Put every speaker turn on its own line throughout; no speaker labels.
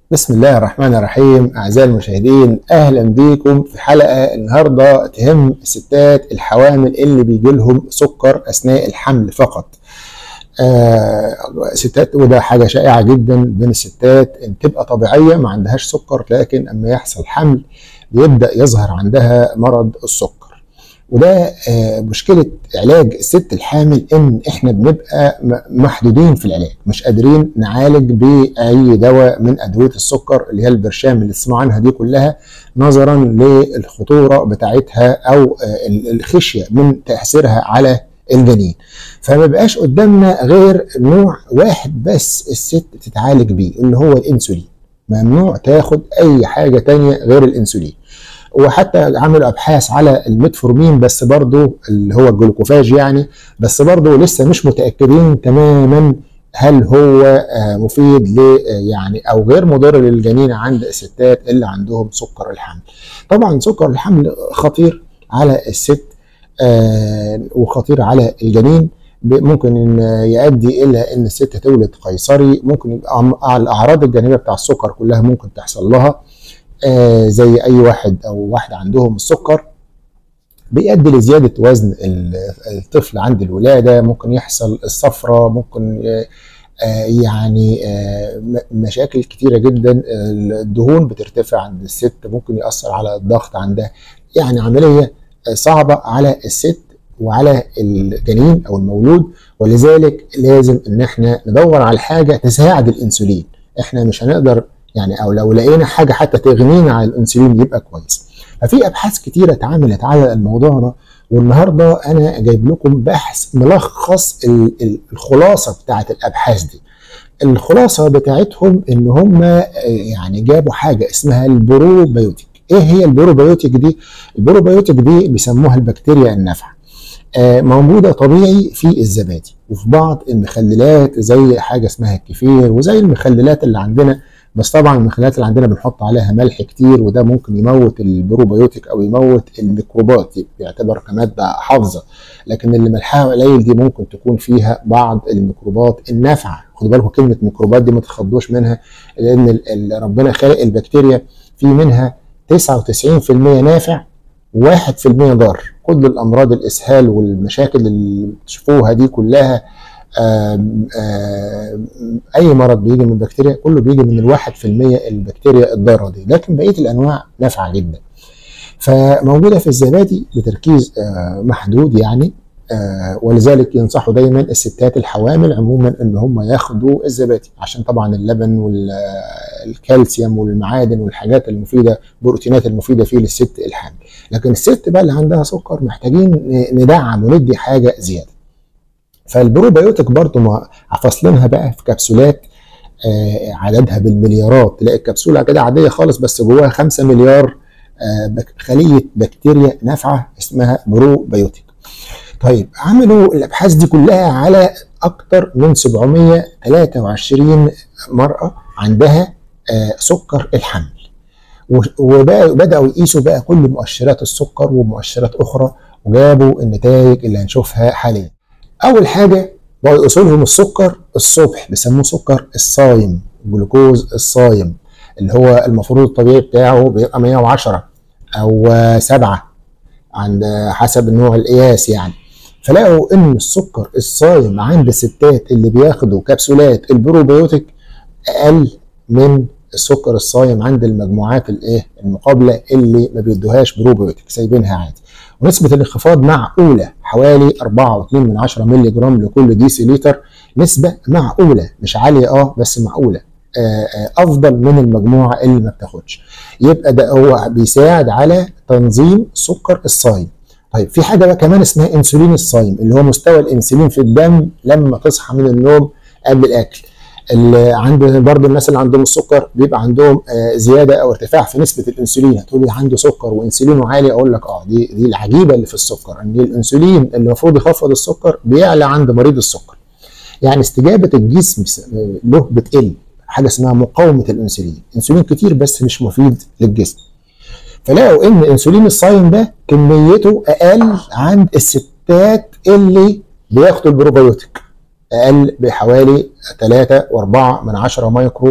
بسم الله الرحمن الرحيم أعزائي المشاهدين أهلا بكم في حلقة النهاردة تهم الستات الحوامل اللي بيجي لهم سكر أثناء الحمل فقط آه ستات وده حاجة شائعة جدا بين الستات إن تبقى طبيعية ما عندهاش سكر لكن أما يحصل حمل بيبدأ يظهر عندها مرض السكر وده آه مشكلة علاج الست الحامل إن إحنا بنبقى محدودين في العلاج مش قادرين نعالج بأي دواء من أدوية السكر اللي هي البرشام اللي تسمعوا عنها دي كلها نظرا للخطورة بتاعتها أو آه الخشية من تأثيرها على الجنين فما بقاش قدامنا غير نوع واحد بس الست تتعالج بيه اللي هو الانسولين ممنوع تاخد اي حاجة تانية غير الانسولين وحتى عملوا ابحاث على الميتفورمين بس برضه اللي هو الجلوكوفاج يعني بس برضه لسه مش متاكدين تماما هل هو مفيد ل يعني او غير مضر للجنين عند الستات اللي عندهم سكر الحمل. طبعا سكر الحمل خطير على الست وخطير على الجنين ممكن ان يؤدي الى ان الست تولد قيصري ممكن يبقى الاعراض الجانبيه بتاع السكر كلها ممكن تحصل لها آه زي اي واحد او واحده عندهم السكر بيؤدي لزياده وزن الطفل عند الولاده ممكن يحصل الصفرة ممكن آه يعني آه مشاكل كتيره جدا الدهون بترتفع عند الست ممكن ياثر على الضغط عندها يعني عمليه صعبه على الست وعلى الجنين او المولود ولذلك لازم ان احنا ندور على حاجه تساعد الانسولين احنا مش هنقدر يعني او لو لقينا حاجه حتى تغنينا عن الانسولين يبقى كويس ففي ابحاث كتيره اتعملت على الموضوع ده والنهارده انا جايب لكم بحث ملخص الخلاصه بتاعت الابحاث دي الخلاصه بتاعتهم ان هم يعني جابوا حاجه اسمها البروبيوتيك ايه هي البروبيوتيك دي البروبيوتيك دي بيسموها البكتيريا النافعه موجودة طبيعي في الزبادي وفي بعض المخللات زي حاجة اسمها الكefir وزي المخللات اللي عندنا بس طبعا المخللات اللي عندنا بنحط عليها ملح كتير وده ممكن يموت البروبيوتيك او يموت الميكروبات بيعتبر كمادة حافظة لكن اللي ملحها قليل دي ممكن تكون فيها بعض الميكروبات النافعة خدوا بالكم كلمة ميكروبات دي ما تخضوش منها لان ربنا خلق البكتيريا في منها 99% نافع 1% ضار كل الامراض الاسهال والمشاكل اللي بتشوفوها دي كلها آم آم اي مرض بيجي من البكتيريا كله بيجي من الواحد في المية البكتيريا الضارة دي لكن بقية الانواع نافعة جدا فموجودة في الزبادي بتركيز محدود يعني ولذلك ينصحوا دايما الستات الحوامل عموما ان هم ياخدوا الزبادي عشان طبعا اللبن والكالسيوم والمعادن والحاجات المفيده البروتينات المفيده فيه للست الحامل لكن الست بقى اللي عندها سكر محتاجين ندعم وندي حاجه زياده فالبروبيوتيك برضو فاصلينها بقى في كبسولات آه عددها بالمليارات تلاقي الكبسوله كده عاديه خالص بس جواها 5 مليار آه خليه بكتيريا نافعه اسمها بروبيوتيك طيب عملوا الابحاث دي كلها على اكتر من 723 مراه عندها آه سكر الحمل وبداوا يقيسوا بقى كل مؤشرات السكر ومؤشرات اخرى وجابوا النتائج اللي هنشوفها حاليا اول حاجه بقوا يقيسوا لهم السكر الصبح بيسموه سكر الصايم الجلوكوز الصايم اللي هو المفروض الطبيعي بتاعه بيبقى 110 او 7 عند حسب النوع القياس يعني فلقوا ان السكر الصايم عند الستات اللي بياخدوا كبسولات البروبيوتيك اقل من السكر الصايم عند المجموعات الايه المقابله اللي ما بيدوهاش بروبيوتيك سايبينها عادي ونسبه الانخفاض معقوله حوالي 4.2 من 10 مللي جرام لكل ديسي لتر نسبه معقوله مش عاليه اه بس معقوله افضل من المجموعه اللي ما بتاخدش يبقى ده هو بيساعد على تنظيم سكر الصايم طيب في حاجه بقى كمان اسمها انسولين الصايم اللي هو مستوى الانسولين في الدم لما تصحى من النوم قبل الاكل اللي عند برضه الناس اللي عندهم السكر بيبقى عندهم زياده او ارتفاع في نسبه الانسولين هتقول لي عنده سكر وانسولينه عالي اقول لك اه دي دي العجيبه اللي في السكر ان الانسولين اللي المفروض يخفض السكر بيعلى عند مريض السكر يعني استجابه الجسم له بتقل حاجه اسمها مقاومه الانسولين انسولين كتير بس مش مفيد للجسم فلقوا ان انسولين الصايم ده كميته اقل عند الستات اللي بياخدوا البروبيوتيك اقل بحوالي 3 و4 من 10 مايكرو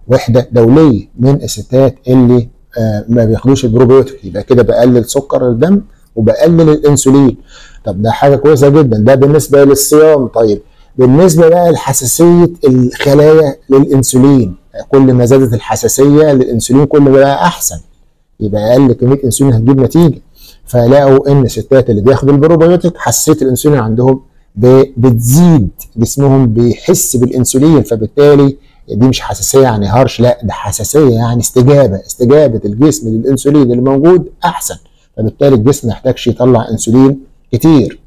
وحده دوليه من الستات اللي آه ما بياخدوش البروبيوتيك يبقى كده بقلل سكر الدم وبقلل الانسولين طب ده حاجه كويسه جدا ده بالنسبه للصيام طيب بالنسبه بقى لحساسيه الخلايا للانسولين كل ما زادت الحساسيه للانسولين كل ما بقى احسن يبقى اقل كميه انسولين هتجيب نتيجه فلاقوا ان الستات اللي بياخدوا البروبيوتيك حساسيه الانسولين عندهم بتزيد جسمهم بيحس بالانسولين فبالتالي دي مش حساسيه يعني هرش لا ده حساسيه يعني استجابه استجابه الجسم للانسولين اللي موجود احسن فبالتالي الجسم ما يحتاجش يطلع انسولين كتير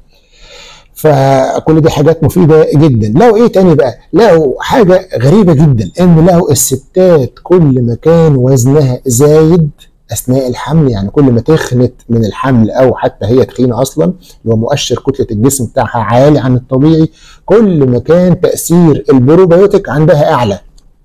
فكل دي حاجات مفيده جدا لو ايه تاني بقى لقوا حاجه غريبه جدا ان لقوا الستات كل ما كان وزنها زايد اثناء الحمل يعني كل ما تخنت من الحمل او حتى هي تخينه اصلا اللي هو مؤشر كتله الجسم بتاعها عالي عن الطبيعي كل ما كان تاثير البروبيوتيك عندها اعلى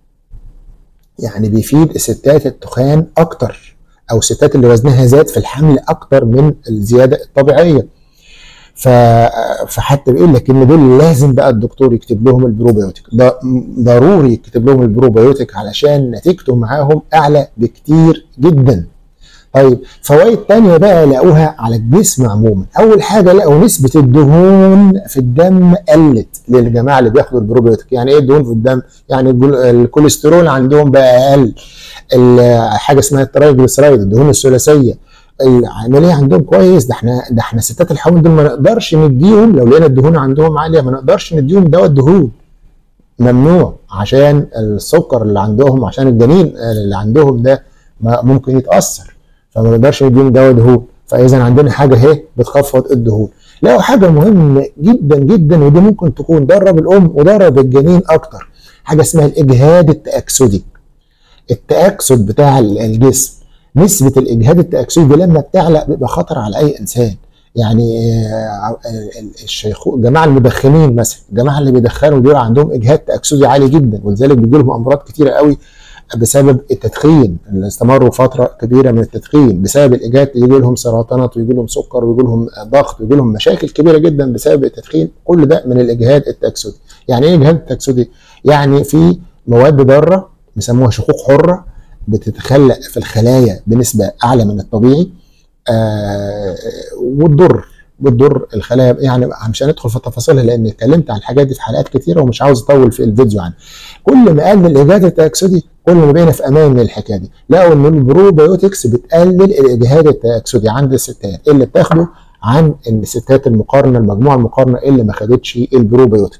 يعني بيفيد الستات التخان اكتر او الستات اللي وزنها زاد في الحمل اكتر من الزياده الطبيعيه ف... فحتى بيقول لك ان دول لازم بقى الدكتور يكتب لهم البروبيوتيك ده ضروري يكتب لهم البروبيوتيك علشان نتيجته معاهم اعلى بكتير جدا طيب فوائد تانية بقى لقوها على الجسم عموما اول حاجه لقوا نسبه الدهون في الدم قلت للجماعه اللي بياخدوا البروبيوتيك يعني ايه الدهون في الدم يعني الكوليسترول عندهم بقى اقل حاجه اسمها الترايجليسرايد الدهون الثلاثيه العمليه عندهم كويس ده احنا ده احنا ستات الحمل دول ما نقدرش نديهم لو لقينا الدهون عندهم عاليه ما نقدرش نديهم دواء دهون ممنوع عشان السكر اللي عندهم عشان الجنين اللي عندهم ده ممكن يتاثر فما نقدرش نديهم دواء دهون فاذا عندنا حاجه اهي بتخفض الدهون لقوا حاجه مهمه جدا جدا ودي ممكن تكون ضرب الام وضرب الجنين اكتر حاجه اسمها الاجهاد التاكسدي التاكسد بتاع الجسم نسبه الاجهاد التاكسدي دي لما بتعلى بيبقى خطر على اي انسان يعني الشيخوخ الجماعه المدخنين مثلا الجماعه اللي بيدخنوا دول عندهم اجهاد تاكسدي عالي جدا ولذلك بيجي لهم امراض كتيره قوي بسبب التدخين اللي استمروا فتره كبيره من التدخين بسبب الاجهاد يجي لهم سرطانات ويجي لهم سكر ويجي لهم ضغط ويجي لهم مشاكل كبيره جدا بسبب التدخين كل ده من الاجهاد التاكسدي يعني ايه اجهاد التاكسدي يعني في مواد ضاره بيسموها شقوق حره بتتخلق في الخلايا بنسبه اعلى من الطبيعي آه وتضر بتضر الخلايا يعني مش هندخل في تفاصيلها لان اتكلمت عن الحاجات دي في حلقات كتيره ومش عاوز اطول في الفيديو عنها. كل ما قلل الاجهاد التاكسدي كل ما بقينا في امان من الحكايه دي. لقوا ان البروبيوتكس بتقلل الاجهاد التاكسدي عند الستات اللي بتاخده عن الستات المقارنه المجموعه المقارنه اللي ما خدتش البروبيوتيك.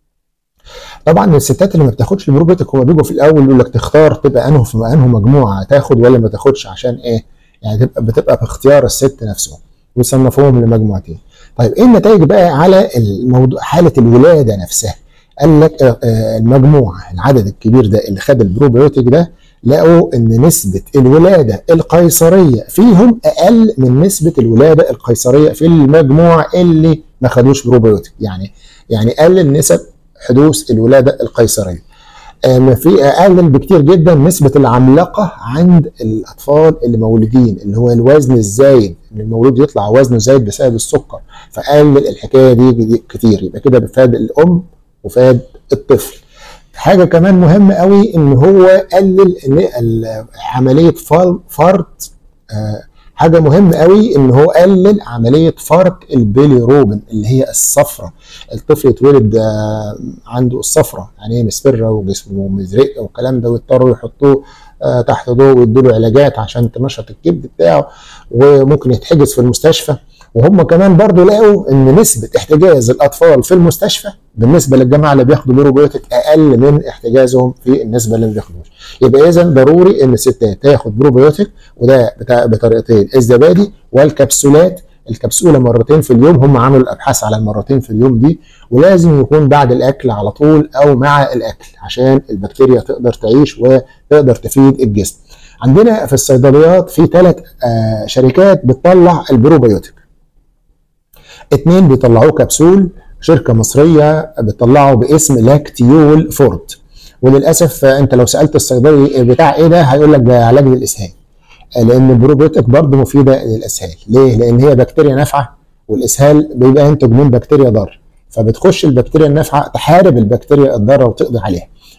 طبعا الستات اللي ما بتاخدش البروبيوتيك هما بيجوا في الاول يقول لك تختار تبقى انه في انه مجموعه تاخد ولا ما تاخدش عشان ايه؟ يعني تبقى بتبقى باختيار الست نفسه ويصنفوهم لمجموعتين. طيب ايه النتائج بقى على الموضوع حاله الولاده نفسها؟ قال لك المجموعه العدد الكبير ده اللي خد البروبيوتيك ده لقوا ان نسبه الولاده القيصريه فيهم اقل من نسبه الولاده القيصريه في المجموعه اللي ما خدوش بروبيوتيك يعني يعني قلل نسب حدوث الولاده القيصريه. آه في اقل بكتير جدا نسبه العملاقه عند الاطفال اللي مولودين اللي هو الوزن الزايد ان المولود يطلع وزنه زايد بسبب السكر فقلل الحكايه دي, دي كتير يبقى كده بفاد الام وفاد الطفل. حاجه كمان مهمه قوي ان هو قلل عمليه فرط آه حاجة مهمة قوي ان هو قلل عملية فرط البيليروبين اللي هي الصفرة الطفل يتولد عنده الصفرة يعني ايه مصفرة وجسمه مزرق والكلام ده ويضطروا يحطوه تحت ضوء ويدوا له علاجات عشان تنشط الكبد بتاعه وممكن يتحجز في المستشفى وهم كمان برضو لقوا ان نسبة احتجاز الاطفال في المستشفى بالنسبة للجماعة اللي بياخدوا بروبيوتيك اقل من احتجازهم في النسبة اللي ما بياخدوش يبقى اذا ضروري ان الستات تاخد بروبيوتيك وده بطريقتين الزبادي والكبسولات الكبسولة مرتين في اليوم هم عملوا الابحاث على المرتين في اليوم دي ولازم يكون بعد الاكل على طول او مع الاكل عشان البكتيريا تقدر تعيش وتقدر تفيد الجسم عندنا في الصيدليات في ثلاث آه شركات بتطلع البروبيوتيك اتنين بيطلعوه كبسول شركه مصريه بتطلعه باسم لاكتيول فورت وللاسف انت لو سالت الصيدلي بتاع ايه ده هيقول لك ده علاج للاسهال لان البروبيوتيك برضه مفيده للاسهال ليه لان هي بكتيريا نافعه والاسهال بيبقى ينتج من بكتيريا ضار فبتخش البكتيريا النافعه تحارب البكتيريا الضاره وتقضي عليها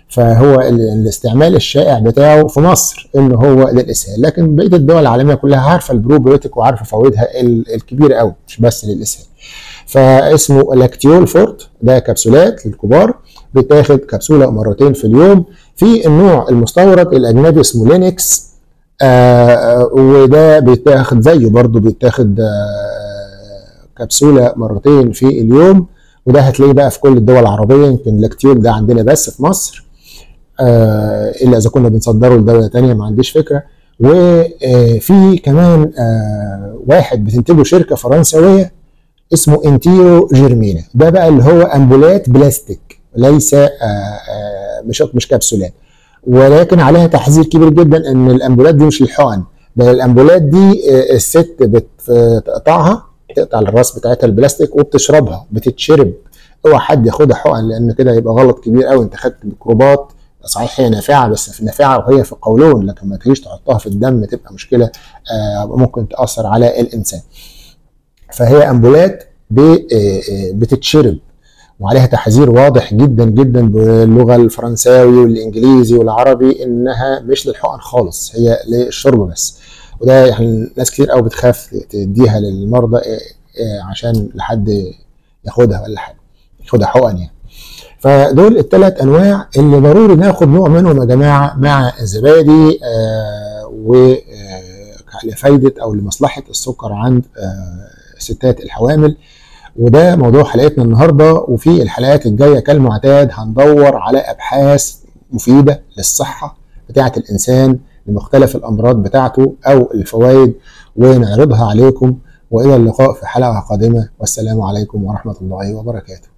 فهو الاستعمال الشائع بتاعه في مصر ان هو للاسهال لكن بقيه الدول العالميه كلها عارفه البروبيوتيك وعارفه فوائدها الكبيره قوي مش بس للاسهال فاسمه لاكتيول فورت ده كبسولات للكبار بتاخد كبسوله مرتين في اليوم في النوع المستورد الاجنبي اسمه لينكس آه وده بيتاخد زيه برضو بيتاخد آه كبسوله مرتين في اليوم وده هتلاقيه بقى في كل الدول العربيه يمكن لاكتيول ده عندنا بس في مصر آه الا اذا كنا بنصدره لدوله ثانيه ما عنديش فكره وفي كمان آه واحد بتنتجه شركه فرنسويه اسمه انتيرو جيرمينا ده بقى اللي هو امبولات بلاستيك ليس آه آه مش مش كبسولات ولكن عليها تحذير كبير جدا ان الامبولات دي مش للحقن بل الامبولات دي آه الست بتقطعها تقطع الراس بتاعتها البلاستيك وبتشربها بتتشرب اوعى حد ياخدها حقن لان كده يبقى غلط كبير قوي انت خدت ميكروبات صحيح هي نافعه بس في نافعه وهي في القولون لكن ما تجيش تحطها في الدم تبقى مشكله آه ممكن تاثر على الانسان فهي امبولات بتتشرب وعليها تحذير واضح جدا جدا باللغه الفرنساوي والانجليزي والعربي انها مش للحقن خالص هي للشرب بس وده يعني ناس كتير قوي بتخاف تديها للمرضى عشان لحد ياخدها ولا حاجه ياخدها حقن يعني فدول الثلاث انواع اللي ضروري ناخد نوع منهم يا جماعه مع الزبادي آه و لفايده او لمصلحه السكر عند آه ستات الحوامل وده موضوع حلقتنا النهارده وفي الحلقات الجايه كالمعتاد هندور على ابحاث مفيده للصحه بتاعه الانسان لمختلف الامراض بتاعته او الفوائد ونعرضها عليكم والى اللقاء في حلقه قادمه والسلام عليكم ورحمه الله وبركاته